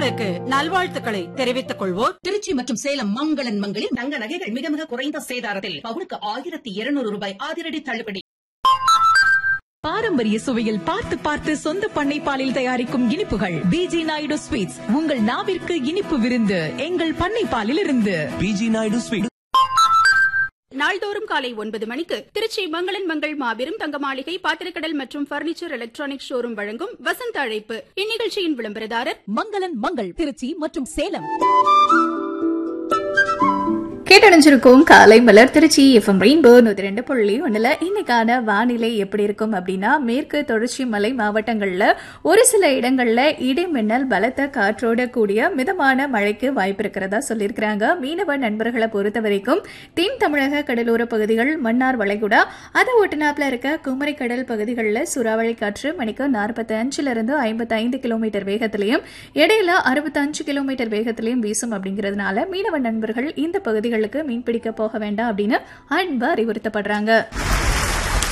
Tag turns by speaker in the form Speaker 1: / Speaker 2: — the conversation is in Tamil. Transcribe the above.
Speaker 1: நேயர்களுக்கு நல்வாழ்த்துக்களை தெரிவித்துக் கொள்வோர்
Speaker 2: திருச்சி மற்றும் சேலம் மங்களன் மங்களில் தங்க நகைகள் மிக மிக குறைந்த சேதாரத்தில் பவுனுக்கு ஆயிரத்தி இருநூறு ரூபாய் அதிரடி தள்ளுபடி
Speaker 3: பாரம்பரிய சுவையில் பார்த்து பார்த்து சொந்த பண்ணை பாலில் தயாரிக்கும் இனிப்புகள் பிஜி நாயுடு ஸ்வீட்ஸ் உங்கள் நாவிற்கு இனிப்பு விருந்து எங்கள் பண்ணை பாலில் இருந்து
Speaker 4: பிஜி நாயுடு ஸ்வீட்
Speaker 5: நாள்தோறும் காலை ஒன்பது மணிக்கு திருச்சி மங்களன் மங்கள் மாபெரும் தங்க மாளிகை பாத்திரக்கடல் மற்றும் பர்னிச்சர் எலக்ட்ரானிக் ஷோரூம் வழங்கும் வசந்த அழைப்பு இந்நிகழ்ச்சியின் விளம்பரதாரர்
Speaker 3: மங்களன் மங்கள் திருச்சி மற்றும் சேலம்
Speaker 6: கேட்டடைஞ்சிருக்கும் காலை மலர் திருச்சி எஃப்எம் ரெயின்போ நூத்தி ரெண்டு புள்ளி ஒண்ணுல இன்னைக்கான வானிலை எப்படி இருக்கும் அப்படின்னா மேற்கு தொடர்ச்சி மலை மாவட்டங்கள்ல ஒரு சில இடங்கள்ல இடிமின்னல் பலத்த காற்றோட கூடிய மிதமான மழைக்கு வாய்ப்பு இருக்கிறதா சொல்லியிருக்கிறாங்க மீனவ நண்பர்களை பொறுத்த வரைக்கும் தென் தமிழக கடலோர பகுதிகள் மன்னார் வளைகுடா அதை ஒட்டுநாப்புல இருக்க குமரி கடல் பகுதிகளில் சூறாவளி காற்று மணிக்கு நாற்பத்தி அஞ்சுல இருந்து ஐம்பத்தி ஐந்து கிலோமீட்டர் வேகத்திலையும் இடையில அறுபத்தஞ்சு கிலோமீட்டர் வேகத்திலையும் வீசும் அப்படிங்கிறதுனால மீனவ நண்பர்கள் இந்த பகுதிகளுக்கு மீன்பிடிக்க போக வேண்டாம் அப்படின்னு அன்பா அறிவுறுத்தப்படுறாங்க